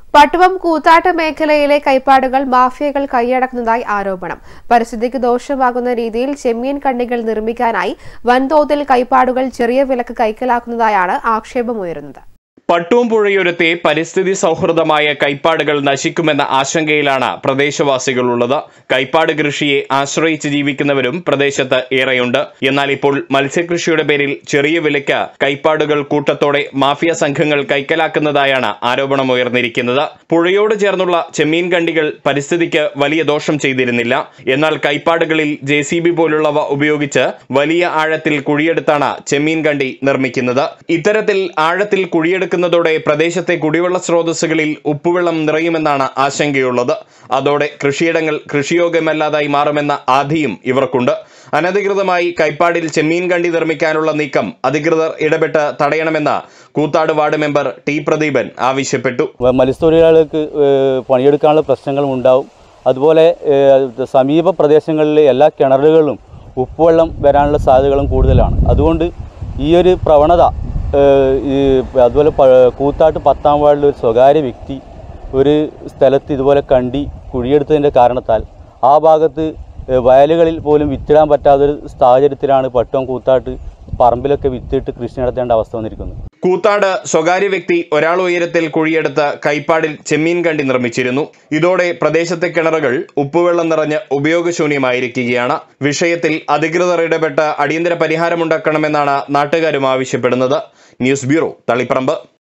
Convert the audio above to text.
പട്ടുവം കൂത്താട്ട മേഖലയിലെ കൈപ്പാടുകൾ മാഫിയകൾ കൈയടക്കുന്നതായി ആരോപണം പരിസ്ഥിതിക്ക് ദോഷമാകുന്ന രീതിയിൽ ചെമ്മീൻ കണ്ണികൾ നിർമ്മിക്കാനായി വൻതോതിൽ കൈപ്പാടുകൾ ചെറിയ വിലക്ക് കൈക്കലാക്കുന്നതായാണ് ആക്ഷേപമുയരുന്നത് പട്ടുവം പുഴയോരത്തെ പരിസ്ഥിതി സൗഹൃദമായ കൈപ്പാടുകൾ നശിക്കുമെന്ന ആശങ്കയിലാണ് പ്രദേശവാസികളുള്ളത് കൈപ്പാട് കൃഷിയെ ആശ്രയിച്ച് ജീവിക്കുന്നവരും പ്രദേശത്ത് ഏറെയുണ്ട് എന്നാൽ ഇപ്പോൾ മത്സ്യകൃഷിയുടെ പേരിൽ ചെറിയ വിലയ്ക്ക് കൈപ്പാടുകൾ കൂട്ടത്തോടെ മാഫിയ സംഘങ്ങൾ കൈക്കലാക്കുന്നതായാണ് ആരോപണമുയർന്നിരിക്കുന്നത് പുഴയോട് ചേർന്നുള്ള ചെമ്മീൻ കണ്ടികൾ പരിസ്ഥിതിക്ക് വലിയ ദോഷം ചെയ്തിരുന്നില്ല എന്നാൽ കൈപ്പാടുകളിൽ ജെ സി ബി പോലുള്ളവ ഉപയോഗിച്ച് വലിയ ആഴത്തിൽ കുഴിയെടുത്താണ് ചെമ്മീൻ കണ്ടി നിർമ്മിക്കുന്നത് ഇത്തരത്തിൽ ആഴത്തിൽ കുഴിയെടുക്കുന്നതോടെ പ്രദേശത്തെ കുടിവെള്ള സ്രോതസ്സുകളിൽ ഉപ്പുവെള്ളം നിറയുമെന്നാണ് ആശങ്കയുള്ളത് അതോടെ കൃഷിയിടങ്ങൾ കൃഷിയോഗ്യമല്ലാതായി മാറുമെന്ന ആധിയും ഇവർക്കുണ്ട് അനധികൃതമായി കൈപ്പാടിൽ ചെമ്മീൻ കണ്ടി നിർമ്മിക്കാനുള്ള നീക്കം അധികൃതർ ഇടപെട്ട് തടയണമെന്ന് Koothad ward member T Pradeepan ആവശ്യപ്പെട്ടു വ- മത്സ്യത്തൊഴിലാളികൾക്ക് ഏഹ്, പണിയെടുക്കാനുള്ള പ്രശ്നങ്ങളും ഉണ്ടാവും അതുപോലെ ഏഹ്, സമീപ പ്രദേശങ്ങളിലെ എല്ലാ കിണറുകളിലും ഉപ്പുവെള്ളം വരാനുള്ള സാധ്യതകളും കൂടുതലാണ് അതുകൊണ്ട് ഈ ഒരു പ്രവണത ഏഹ്, ഈ അതുപോലെ പ- കൂത്താട്ട് പത്താം വാർഡിൽ ഒരു സ്വകാര്യ വ്യക്തി ഒരു സ്ഥലത്ത് ഇതുപോലെ കണ്ടി കുഴിയെടുത്തതിൻ്റെ കാരണത്താൽ ആ ഭാഗത്ത് ഏഹ്, വയലുകളിൽ പോലും വിത്തിടാൻ പറ്റാത്തൊരു സാഹചര്യത്തിലാണ് പട്ടം കൂത്താട്ട് പറമ്പിലൊക്കെ വിത്തിട്ട് കൃഷി നടത്തേണ്ട അവസ്ഥ വന്നിരിക്കുന്നത് കൂത്താട് സ്വകാര്യ വ്യക്തി ഒരാൾ ഉയരത്തിൽ കുഴിയെടുത്ത് കൈപ്പാടിൽ ചെമ്മീൻ കണ്ടി നിർമ്മിച്ചിരുന്നു ഇതോടെ പ്രദേശത്തെ കിണറുകൾ ഉപ്പുവെള്ളം നിറഞ്ഞ് ഉപയോഗശൂന്യമായിരിക്കുകയാണ് വിഷയത്തിൽ അധികൃതർ ഇടപെട്ട് അടിയന്തര പരിഹാരമുണ്ടാക്കണമെന്നാണ് നാട്ടുകാരും ആവശ്യപ്പെടുന്നത് ന്യൂസ് ബ്യൂറോ തളിപ്പറമ്പ്